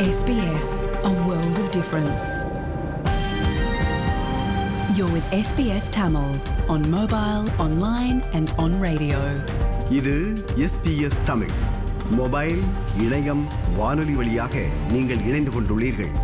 SBS, a world of difference. You're with SBS Tamil on mobile, online, and on radio. இது SBS Tamil mobile இணையம் வானொலி வழியாக நீங்கள் இணைந்து கொண்டுள்ளீர்கள்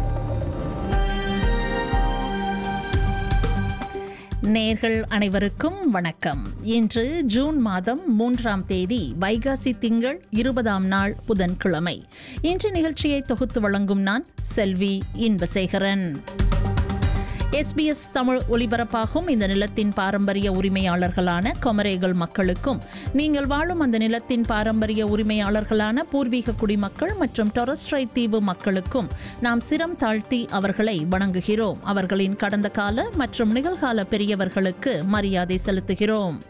நேர்கள் அனைவருக்கும் வணக்கம் இன்று ஜூன் மாதம் மூன்றாம் தேதி வைகாசி திங்கள் இருபதாம் நாள் புதன்கிழமை இன்று நிகழ்ச்சியை தொகுத்து வழங்கும் நான் செல்வி இன்பசேகரன் எஸ்பிஎஸ் தமிழ் ஒலிபரப்பாகும் இந்த நிலத்தின் பாரம்பரிய உரிமையாளர்களான கொமரேகள் மக்களுக்கும் நீங்கள் வாழும் அந்த நிலத்தின் பாரம்பரிய உரிமையாளர்களான பூர்வீக குடிமக்கள் மற்றும் டொரஸ்ட்ரைட் தீவு மக்களுக்கும் நாம் சிரம் தாழ்த்தி அவர்களை வணங்குகிறோம் அவர்களின் கடந்த கால மற்றும் நிகழ்கால பெரியவர்களுக்கு மரியாதை செலுத்துகிறோம்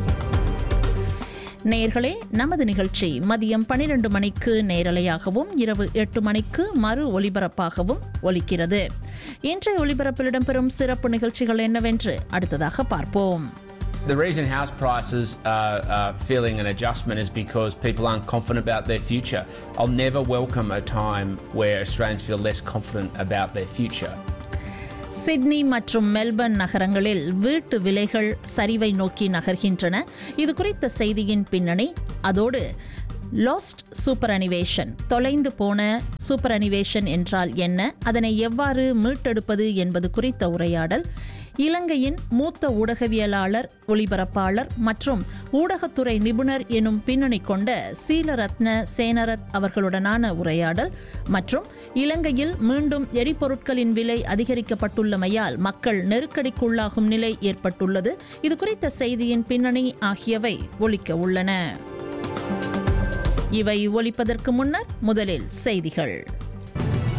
நேர்களே நமது நிகழ்ச்சி மதியம் பனிரெண்டு மணிக்கு நேரலையாகவும் இரவு எட்டு மணிக்கு மறு ஒலிபரப்பாகவும் ஒலிக்கிறது இன்றைய ஒலிபரப்பில் இடம்பெறும் சிறப்பு நிகழ்ச்சிகள் என்னவென்று அடுத்ததாக பார்ப்போம் The reason house prices are uh, feeling an adjustment is because people aren't confident about their future. I'll never welcome a time where Australians feel less confident about their future. Sydney மற்றும் Melbourne நகரங்களில் வீட்டு விலைகள் சரிவை நோக்கி நகர்கின்றன இது குறித்த செய்தியின் பின்னணி அதோடு லாஸ்ட் சூப்பர் அனிவேஷன் தொலைந்து போன சூப்பர் அனிவேஷன் என்றால் என்ன அதனை எவ்வாறு மீட்டெடுப்பது என்பது குறித்த உரையாடல் இலங்கையின் மூத்த ஊடகவியலாளர் ஒளிபரப்பாளர் மற்றும் ஊடகத்துறை நிபுணர் எனும் பின்னணி கொண்ட சீலரத்ன சேனரத் அவர்களுடனான உரையாடல் மற்றும் இலங்கையில் மீண்டும் எரிபொருட்களின் விலை அதிகரிக்கப்பட்டுள்ளமையால் மக்கள் நெருக்கடிக்குள்ளாகும் நிலை ஏற்பட்டுள்ளது இது குறித்த செய்தியின் பின்னணி ஆகியவை ஒலிக்க உள்ளன இவை ஒலிப்பதற்கு முன்னர் முதலில் செய்திகள்